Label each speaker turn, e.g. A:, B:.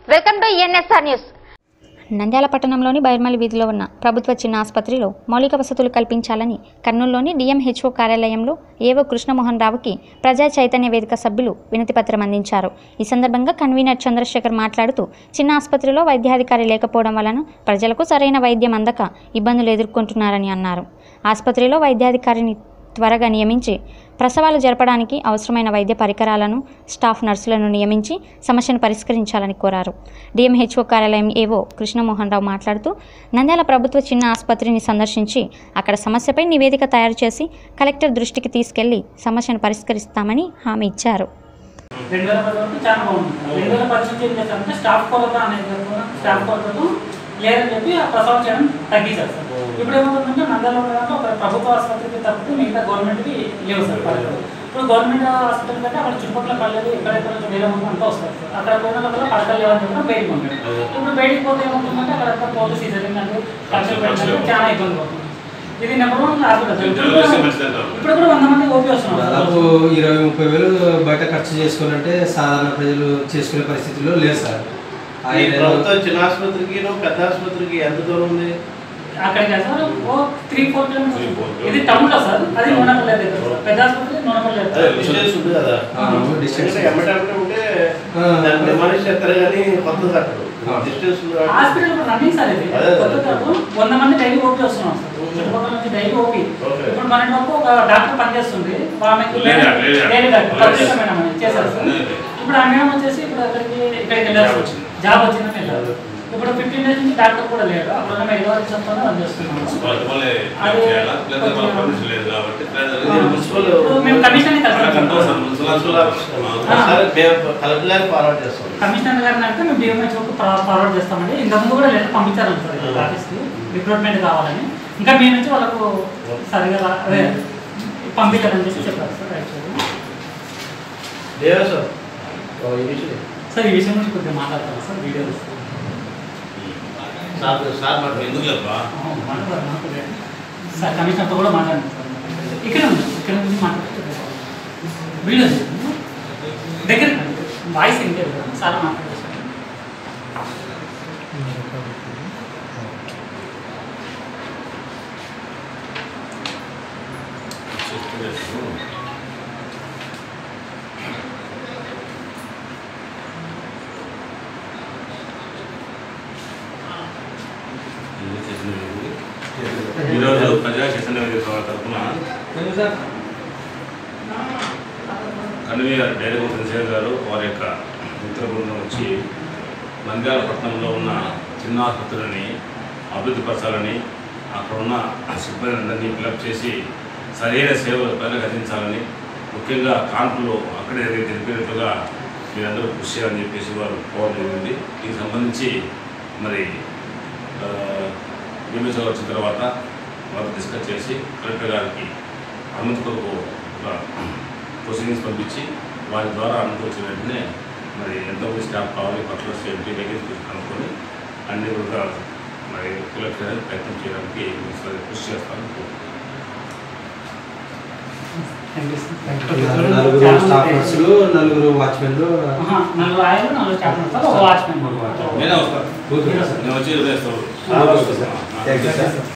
A: Welcome to NSR news
B: Nandyal పట్టణంలోని బైర్మల్ వీధిలో ఉన్న ప్రభుత్వ చిన్న ఆసుపత్రిలో మౌలిక వసతులు కల్పించాలని కర్నూలులోని డిఎంహెచ్ఓ కార్యాలయంలో ఏవో కృష్ణమోహన్ రావుకి ప్రజా చైతన్య వేదిక సభ్యులు వినతిపత్రం అందించారు ఈ సందర్భంగా కన్వీనర్ చంద్రశేఖర్ మాట్లాడుతూ చిన్న ఆసుపత్రిలో వైద్యాధికారి లేకపోవడం వలన ప్రజలకు సరైన వైద్యం అందక ఇబ్బందులు ఎదుర్కొంటున్నారని అన్నారు ఆసుపత్రిలో వైద్యాధికారిని త్వరగా నియమించి ప్రసవాలు జరపడానికి అవసరమైన వైద్య పరికరాలను స్టాఫ్ నర్సులను నియమించి సమస్యను పరిష్కరించాలని కోరారు డిఎంహెచ్ఓ కార్యాలయం ఏవో కృష్ణమోహన్ రావు మాట్లాడుతూ నంద్యాల ప్రభుత్వ చిన్న ఆసుపత్రిని సందర్శించి అక్కడ సమస్యపై నివేదిక తయారు చేసి కలెక్టర్ దృష్టికి తీసుకెళ్లి సమస్యను పరిష్కరిస్తామని హామీ ఇచ్చారు
C: రెండు వేల పది వరకు చాలా బాగుంది రెండు వేల పది నుంచి ఏం చేస్తారంటే స్టాఫ్ కొరత అనేది కాకుండా స్టాఫ్ కొరతతో లేదని చెప్పి ఆ ప్రసవం చేయడం తగ్గించారు సార్ ఇప్పుడు ఏమవుతుందంటే నంద్యాలలో ఉన్నదాంట్లో ఒక ప్రభుత్వ ఆసుపత్రికి తప్పితే మిగతా గవర్నమెంట్కి లేవు సార్ పల్లెలు ఇప్పుడు గవర్నమెంట్ హాస్పిటల్ కంటే అక్కడ చుట్టుపక్కల పల్లెలు ఎక్కడెక్కడ వేరే ఊరు అంతా వస్తారు సార్ అక్కడ పోయిన వల్ల పడకలు లేవని చెప్పిన బయటికి ఉంటాడు ఇప్పుడు బయటికి పోతే ఏమవుతుందంటే అక్కడ పోతే సీజరింగ్ అంటే ఖర్చులు పెట్టడం చాలా ఇబ్బంది అవుతుంది ఇది నెంబర్ వన్ హాస్పిటల్ ఇప్పుడు కూడా వంద మంది ఓపీ
D: దాదాపు
C: వస్తున్నారు
D: ఇరవై ముప్పై వేలు బయట ఖర్చు చేసుకోవాలంటే సాధారణ ప్రజలు చేసుకునే పరిస్థితిలో లేదు సార్ ఆ
E: ఈ
D: ఏరియాలో
E: ప్రభుత్వ చిన్న ఆసుపత్రికి పెద్ద ఆసుపత్రికి ఎంత దూరం ఉంది
C: అక్కడికి sir oh three four
E: Three, four
C: kilometres ఇది టౌన్ లో సార్ అది నూనెపల్లి దగ్గర సార్. పెద్ద ఆసుపత్రి నూనెపల్లి
E: అదే
C: దగ్గర.
E: డిస్టెన్స్ ఉంది కదా
D: అవును, distance.
E: ఎందుకంటే ఎమ్మటెమ్మటే ఉంటే
D: ఆ.
E: దాన్ని మనిషి ఎత్తారు కానీ కొత్త కట్టడు
D: ఆ.
E: డిస్టెన్స్ ఉంది కాబట్టి
C: హాస్పిటల్ ఇప్పుడు రన్నింగ్ సార్ ఇది
E: అదే, అదే.
C: కొత్త కాదు వంద మంది డైలీ ఓపీ వస్తున్నాం సార్ చుట్టుపక్కల నుంచి డైలీ ఓపీ
E: ఓకే.
C: ఇప్పుడు మన వరకు ఒక డాక్టర్ పనిచేస్తుంది ఆమెకి
F: lady doctor, lady doctor.
C: Lady doctor
F: lady
C: పత్రిక మేడం అని చేశారు సార్
F: లేడీ.
C: ఇప్పుడు ఆ మేడం వచ్చేసి ఇప్పుడు అక్కడికి ఇక్కడికి వెళ్ళారు
F: జాబ్
C: సార్.
F: వచ్చింది.
C: జాబ్ వచ్చిందని వెళ్ళారు ఇప్పుడు ఫిఫ్టీన్ డేస్ నుంచి డాక్టర్ కూడా లేడు అప్పుడు ఉన్న మెడికల్ చెప్తాను రన్ చేస్తున్నాము
F: వాళ్ళకి మళ్ళీ
C: అది
F: చేయాలా? లేదా వాళ్ళ పర్మిషన్ లేదు కాబట్టి
C: ఆ.
E: మున్సిపల్
C: ఇప్పుడు మేము కమిషన్
F: వాళ్ళకి అంతా అసలు మున్సిపల్
E: మున్సిపల్ ఆఫీస్ సరే మేము కలెక్టర్ గారికి ఫార్వర్డ్ చేస్తాం
C: కమిషనర్ గారిని అంటే మేము డిఎంహెచ్ఓకి ఫార్వర్డ్ చేస్తామండి ఇంతకుముందు కూడా లేదు పంపించారు సార్ ఇక్కడ
E: Hmm.
C: ఆఫీస్కి రిక్రూట్మెంట్ కావాలని ఇంకా మీ నుంచి వాళ్ళకు సరిగా రా- అదే పంపించాలని చెప్పి చెప్పారు సార్ యాక్చువల్లీ
E: దేవా సార్ ఓ, ఈ విషయం
C: సార్ ఈ విషయం గురించి కొద్దిగా మాట్లాడతాను సార్ వీడియో
E: సార్ సార్ మాకు
F: ఎందుకు లేపా
C: సార్ కమిషనర్తో కూడా మాట్లాడండి సార్ ఇక్కడ ఉంది ఇక్కడ నుంచి మాట్లాడుతుంది వీడియో దగ్గర వాయిస్ ఇంకే సార్ మాట్లాడారు సార్
F: ఈరోజు ప్రజా చైతన్య వేదిక తరఫున కన్వీనర్ డైరెక్టర్ చంద్రశేఖర్ గారు వారి యొక్క మిత్ర బృందం వచ్చి నంద్యాల పట్టణంలో ఉన్న చిన్న ఆసుపత్రిని అభివృద్ధి పరచాలని అక్కడ ఉన్న సిబ్బంది అందరినీ ఫిలప్ చేసి సరైన సేవలు పరిగతించాలని ముఖ్యంగా కాన్పులు అక్కడే తెలిపినట్లుగా మీరందరూ కృషి చేయాలని చెప్పేసి వారు కోరడం జరిగింది దీనికి సంబంధించి మరి నిమిషాలు వచ్చిన తర్వాత వారు డిస్కస్ చేసి కలెక్టర్ గారికి అనుమతి కొరకు ఒక ప్రొసీడింగ్స్ పంపించి వారి ద్వారా అనుమతి వచ్చిన వెంటనే మరి ఎంతమంది స్టాఫ్ కావాలి పట్ల ఏంటి వేకెన్సీ కనుక్కొని అన్ని కూడా మరి కలెక్టర్ గారికి ప్రయత్నం చేయడానికి సరే కృషి చేస్తాను
C: థ్యాంక్ యూ సార్
D: నలుగురు స్టాఫ్ నర్సులు నలుగురు వాచ్మెన్లు
C: ఆహా, నలుగురు ఆయలు నలుగురు చేపలు సార్ ఒక వాచ్మెన్
F: నేనే వస్తాను
D: కూతురు.
F: నేను వచ్చి
E: సార్ వస్తారు.
D: Thank you sir